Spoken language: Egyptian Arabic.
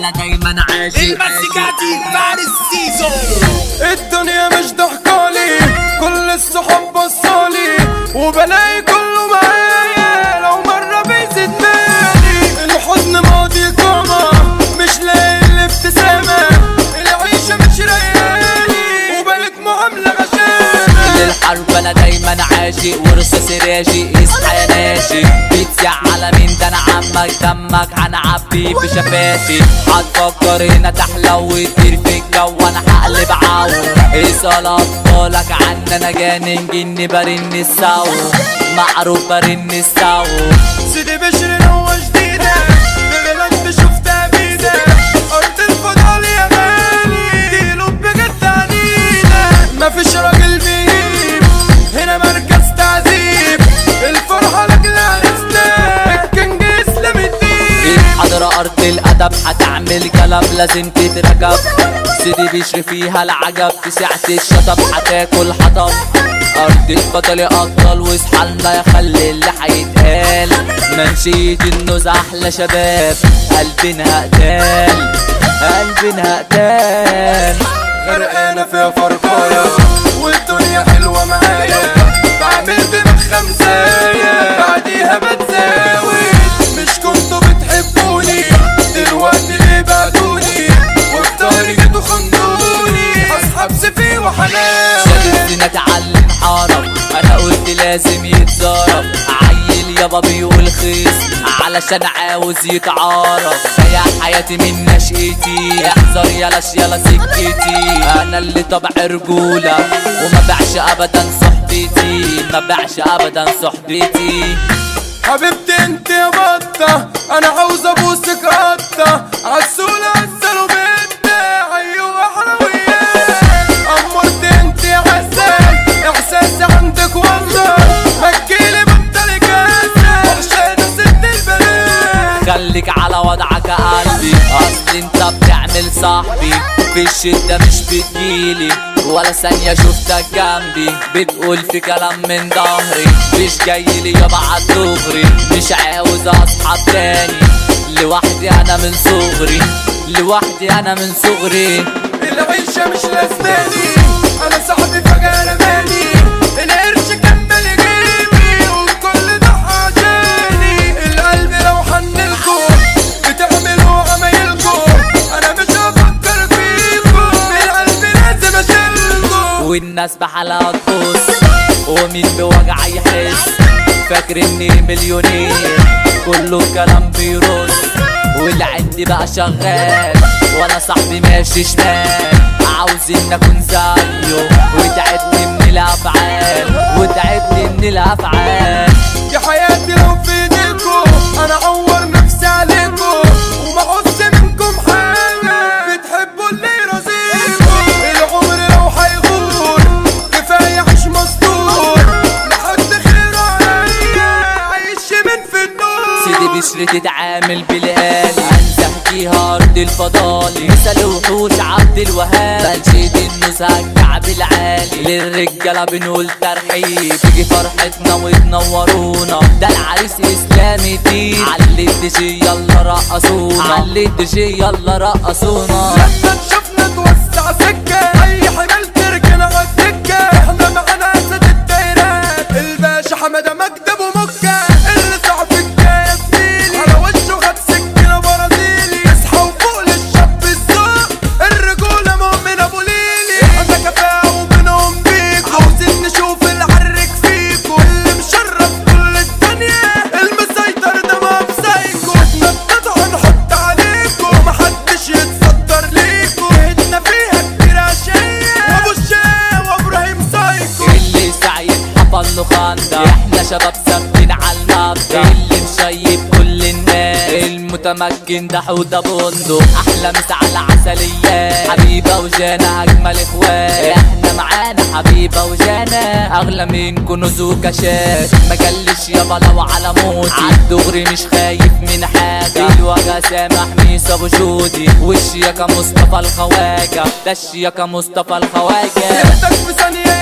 انا دايما عاشق المزيكاتي فارس سيزو الدنيا مش ضحكالي كل الصحاب بصالي وبلاقي كله معايا لو مرة بيزيد مالي الحزن ماضي قامة مش لاقي الابتسامة العيشة مش ريالي وبقت معاملة غشامة للحرب انا دايما عاشق ورصاص راجي اصحى يا ناشي بتسع على مين ده انا عمك دمك هنعبي في شفاتي هتفكر هنا تحلى وتطير في الجو انا هقلب عو اسأل اطفالك عن انا جانن جني برن السو معروف برن السو سيدي بشر نوة جديدة بغلط شفتها بيدة أرض الفضل يا غالي دي قلوب بجد عنيدة مفيش راجل بيجيب هنا مركز تعذيب الفرحة لأجل عرسنا الكنج اسلام الدين حضر ارض الادب هتعمل كلام لازم تتركب سيدي بيشري فيها العجب في ساعة الشطب هتاكل حطب ارض البطل ابطال واصحى لنا يا خلي اللي هيتقال منشية النوز احلى شباب قلبنا قتال قلبنا قتال غرقانة فيها فرقاية والدنيا حلوة معايا بعمل دماغ خمساية بعديها بتزاوي مش كنتوا بتحبوني دلوقتي ليه بعتوني وفي ظهري جيتوا خندوني اصحاب سيفي وحنان شدتني اتعلم حرف انا قلت لازم يتضرب عيل يابا بيقول خيس علشان عاوز يتعارف يا حياتي من نشأتي احذر يلاش يلا سكتي انا اللي طبع رجولة وما بعش ابدا صحبتي ما بعش ابدا صحبتي حبيبتي انت يا بطة انا عاوز ابوسك قطة عسولة عسل وبنت ايوه حلويات امرت انت يا عسل احساسي عندك والله مكيلي بطل كاسة وحشانة ست البنات خليك على وضعك يا قلبي اصل انت بتعمل صاحبي في الشدة مش بتجيلي ولا ثانية شفتك جنبي بتقول في كلام من ظهري مش جاي لي يابا عالدغري مش عاوز اصحاب تاني لوحدي انا من صغري لوحدي انا من صغري العيشة مش لازماني انا صاحبي فجأة رماني القرش كمل جيبي والكل ده عشاني القلب لو حنلكوا بتعملوا عمايلكوا انا مش هفكر فيكوا القلب لازم اشيلكوا والناس بحالها تبص ومين بوجع يحس فاكر اني مليونير كله الكلام بيرص واللي عندي بقى شغال وانا صاحبي ماشي شمال عاوزين اكون زيه وتعبني من الافعال وتعبني من الافعال يا حياتي لو في ايديكوا انا اعور نفسي عليكوا وما احس منكم حاجه بتحبوا اللي يرازيكوا العمر لو هيغور كفايه عيش مستور لحد خير عليا عيش من في النور سيدي بشري تتعامل بالآلي انزهجيها ارض الفضالي مثل وحوش عبد الوهاب بنشيد النزهة الكعب العالي للرجالة بنقول ترحيب تيجي فرحتنا وتنورونا ده العريس اسلامي دين علي الدجي يلا رقصونا علي الدجي يلا رقصونا لما تشوفنا توسع سكة أي حمل تركنا عالدكة احنا معانا أسد الدايرات الباشا حمادة مكتب ومكة اللي صعب الجاية زميلي على وشه خد سكينة برازيلي اصحى وفوق للشاب الذوق الرجولة مؤمن أبو ليلي احنا كفاءة وبنهم بيكوا عاوزين نشوف العرك فيكوا اللي مشرف كل الدنيا المسيطر ده ما بسايكوا نتنطط هنحط عليكوا محدش يتصدر ليكوا هدنا فيها كتير عشية وابو الشاي وابراهيم سايكو اللي سعيد حفل له خندق احنا شباب ثابتين على المبدأ اللي مشيب كل الناس المتمكن ده حوده بندق احلى مسا على عسليات حبيبه وجانا اجمل اخوات احنا معانا حبيبه وجانا اغلى من كنوز وكاشات ما جلش يابا لو على موتي عالدغري مش خايف من حاجه الوجه سامح ميسا ابو جودي والشياكه مصطفى الخواجه ده الشياكه مصطفى الخواجه ياخدك في ثانية